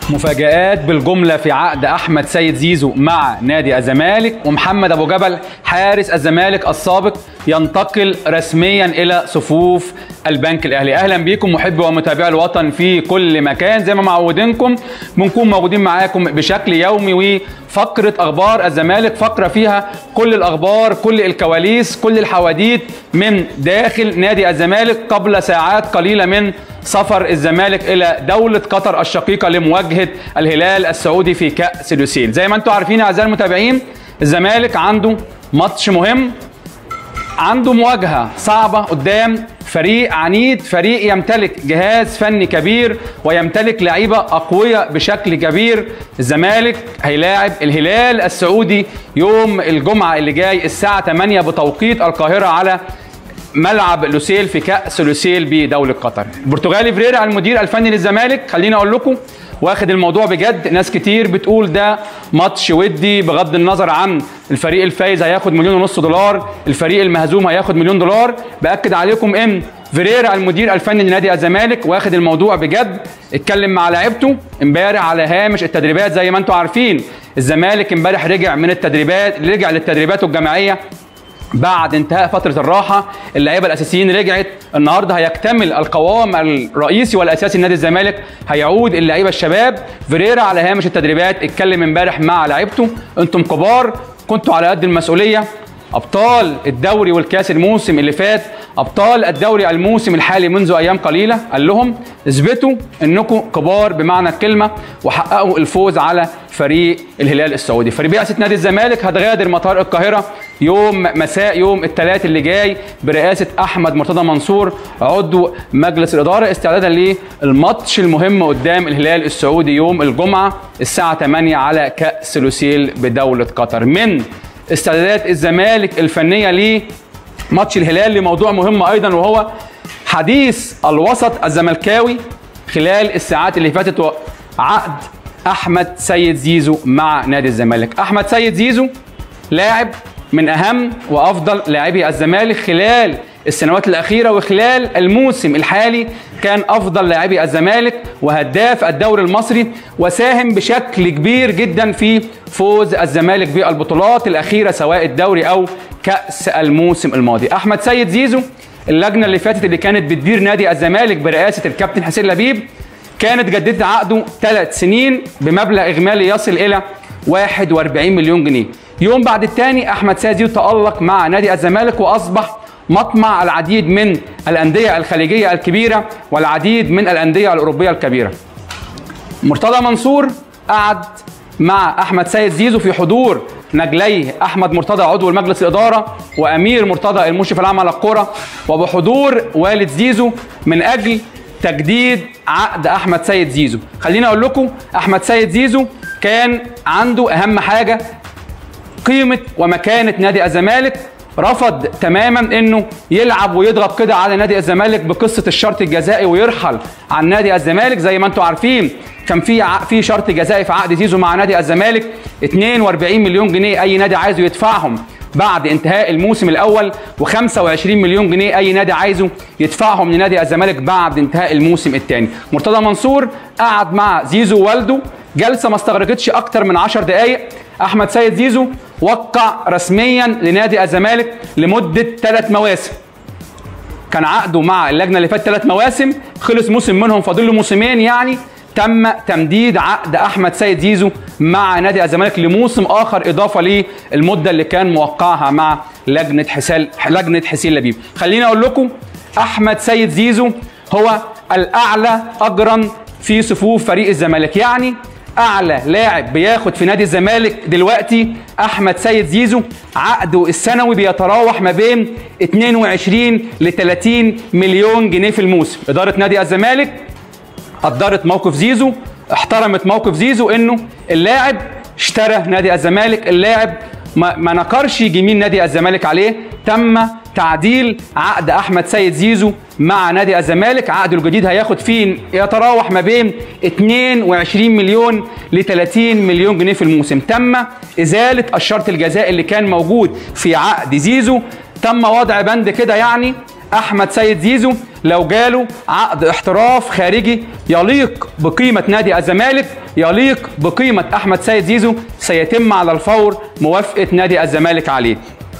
مفاجآت بالجملة في عقد أحمد سيد زيزو مع نادي الزمالك ومحمد أبو جبل حارس الزمالك السابق ينتقل رسميا إلى صفوف البنك الأهلي أهلا بكم محبي ومتابعي الوطن في كل مكان زي ما معودينكم بنكون موجودين معاكم بشكل يومي وفقرة أخبار الزمالك فقرة فيها كل الأخبار كل الكواليس كل الحواديت من داخل نادي الزمالك قبل ساعات قليلة من سفر الزمالك الى دوله قطر الشقيقه لمواجهه الهلال السعودي في كاس لوسيل زي ما انتم عارفين اعزائي المتابعين الزمالك عنده ماتش مهم عنده مواجهه صعبه قدام فريق عنيد فريق يمتلك جهاز فني كبير ويمتلك لعيبه اقوياء بشكل كبير الزمالك هيلاعب الهلال السعودي يوم الجمعه اللي جاي الساعه 8 بتوقيت القاهره على ملعب لوسيل في كاس لوسيل بدوله قطر البرتغالي فريرا المدير الفني للزمالك خليني اقول لكم واخد الموضوع بجد ناس كتير بتقول ده ماتش ودي بغض النظر عن الفريق الفايز هياخد مليون ونص دولار الفريق المهزوم هياخد مليون دولار باكد عليكم ان فيريرا المدير الفني لنادي الزمالك واخد الموضوع بجد اتكلم مع لعيبته امبارح على هامش التدريبات زي ما انتم عارفين الزمالك امبارح رجع من التدريبات رجع للتدريبات الجماعيه بعد انتهاء فتره الراحه اللعيبه الاساسيين رجعت النهارده هيكتمل القوام الرئيسي والاساسي لنادي الزمالك هيعود اللعيبه الشباب فيريرا على هامش التدريبات اتكلم امبارح مع لعيبته انتم كبار كنتوا على قد المسؤوليه ابطال الدوري والكاس الموسم اللي فات ابطال الدوري الموسم الحالي منذ ايام قليله قال لهم اثبتوا انكم كبار بمعنى الكلمه وحققوا الفوز على فريق الهلال السعودي فريق بعثه نادي الزمالك هتغادر مطار القاهره يوم مساء يوم الثلاث اللي جاي برئاسه احمد مرتضى منصور عضو مجلس الاداره استعدادا للماتش المهم قدام الهلال السعودي يوم الجمعه الساعه 8 على كاس لوسيل بدوله قطر من استعدادات الزمالك الفنيه ليه ماتش الهلال لموضوع مهم ايضا وهو حديث الوسط الزملكاوي خلال الساعات اللي فاتت عقد احمد سيد زيزو مع نادي الزمالك احمد سيد زيزو لاعب من اهم وافضل لاعبي الزمالك خلال السنوات الاخيره وخلال الموسم الحالي كان افضل لاعبي الزمالك وهداف الدوري المصري وساهم بشكل كبير جدا في فوز الزمالك بالبطولات الاخيره سواء الدوري او كاس الموسم الماضي احمد سيد زيزو اللجنه اللي فاتت اللي كانت بتدير نادي الزمالك برئاسه الكابتن حسين لبيب كانت جددت عقده ثلاث سنين بمبلغ اجمالي يصل الى 41 مليون جنيه يوم بعد الثاني احمد سيد زيزو تالق مع نادي الزمالك واصبح مطمع العديد من الانديه الخليجيه الكبيره والعديد من الانديه الاوروبيه الكبيره مرتضى منصور قعد مع احمد سيد زيزو في حضور نجليه احمد مرتضى عضو المجلس الاداره وامير مرتضى المشرف العام على الكره وبحضور والد زيزو من اجل تجديد عقد احمد سيد زيزو خليني اقول لكم احمد سيد زيزو كان عنده اهم حاجه قيمه ومكانه نادي الزمالك رفض تماما انه يلعب ويضغط كده على نادي الزمالك بقصه الشرط الجزائي ويرحل عن نادي الزمالك زي ما انتم عارفين كان في في شرط جزائي في عقد زيزو مع نادي الزمالك 42 مليون جنيه اي نادي عايزه يدفعهم بعد انتهاء الموسم الاول و25 مليون جنيه اي نادي عايزه يدفعهم لنادي الزمالك بعد انتهاء الموسم الثاني مرتضى منصور قعد مع زيزو والده جلسه ما استغرقتش اكتر من 10 دقائق احمد سيد زيزو وقع رسميا لنادي الزمالك لمده ثلاث مواسم كان عقده مع اللجنه اللي فات ثلاث مواسم خلص موسم منهم فاضل له موسمين يعني تم تمديد عقد احمد سيد زيزو مع نادي الزمالك لموسم اخر اضافه للمده اللي كان موقعها مع لجنه حسين لجنه حسين لبيب خليني اقول لكم احمد سيد زيزو هو الاعلى اجرا في صفوف فريق الزمالك يعني اعلى لاعب بياخد في نادي الزمالك دلوقتي احمد سيد زيزو عقده السنوي بيتراوح ما بين 22 ل 30 مليون جنيه في الموسم اداره نادي الزمالك قدرت موقف زيزو احترمت موقف زيزو انه اللاعب اشترى نادي الزمالك اللاعب ما, ما نكرش جميل نادي الزمالك عليه تم تعديل عقد احمد سيد زيزو مع نادي الزمالك عقده الجديد هياخد فيه يتراوح ما بين 22 مليون ل 30 مليون جنيه في الموسم تم ازاله الشرط الجزائي اللي كان موجود في عقد زيزو تم وضع بند كده يعني احمد سيد زيزو لو جاله عقد احتراف خارجي يليق بقيمه نادي الزمالك يليق بقيمه احمد سيد زيزو سيتم على الفور موافقه نادي الزمالك عليه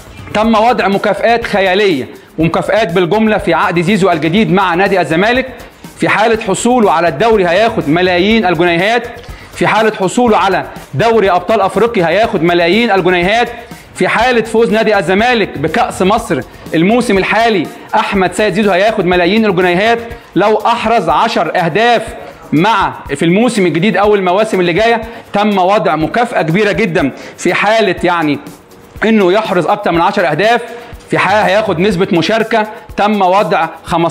تم وضع مكافآت خياليه ومكافآت بالجمله في عقد زيزو الجديد مع نادي الزمالك في حاله حصوله على الدوري هياخد ملايين الجنيهات في حاله حصوله على دوري ابطال افريقيا هياخد ملايين الجنيهات في حاله فوز نادي الزمالك بكاس مصر الموسم الحالي احمد سيد زيزو هياخد ملايين الجنيهات لو احرز 10 اهداف مع في الموسم الجديد او المواسم اللي جايه تم وضع مكافاه كبيره جدا في حاله يعني انه يحرز اكتر من 10 اهداف في حاله هياخد نسبة مشاركة تم وضع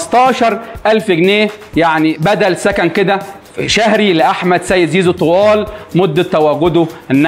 15 ألف جنيه يعني بدل سكن كده شهري لأحمد سيد زيزو طوال مدة تواجده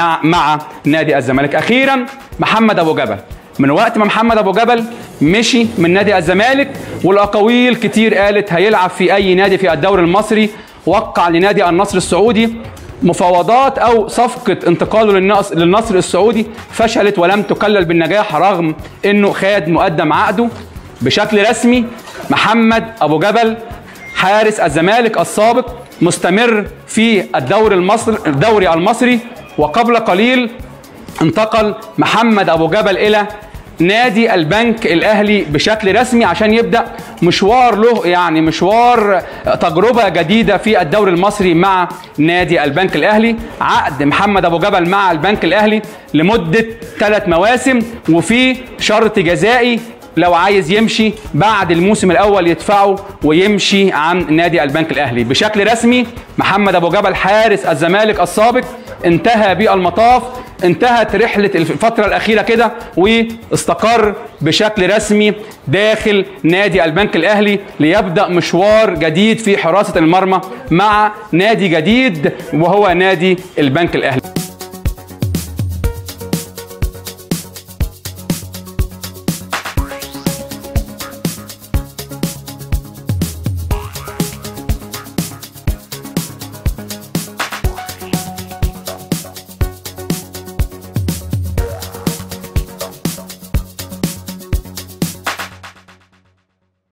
مع نادي الزمالك أخيرا محمد أبو جبل من وقت ما محمد أبو جبل مشي من نادي الزمالك والأقاويل كتير قالت هيلعب في أي نادي في الدوري المصري وقع لنادي النصر السعودي مفاوضات او صفقه انتقاله للنصر السعودي فشلت ولم تكلل بالنجاح رغم انه خد مقدم عقده بشكل رسمي محمد ابو جبل حارس الزمالك السابق مستمر في الدوري المصري الدوري المصري وقبل قليل انتقل محمد ابو جبل الى نادي البنك الاهلي بشكل رسمي عشان يبدا مشوار له يعني مشوار تجربه جديده في الدوري المصري مع نادي البنك الاهلي عقد محمد ابو جبل مع البنك الاهلي لمده ثلاث مواسم وفي شرط جزائي لو عايز يمشي بعد الموسم الاول يدفعه ويمشي عن نادي البنك الاهلي بشكل رسمي محمد ابو جبل حارس الزمالك السابق انتهى بالمطاف انتهت رحله الفتره الاخيره كده واستقر بشكل رسمي داخل نادي البنك الاهلي ليبدا مشوار جديد في حراسه المرمى مع نادي جديد وهو نادي البنك الاهلي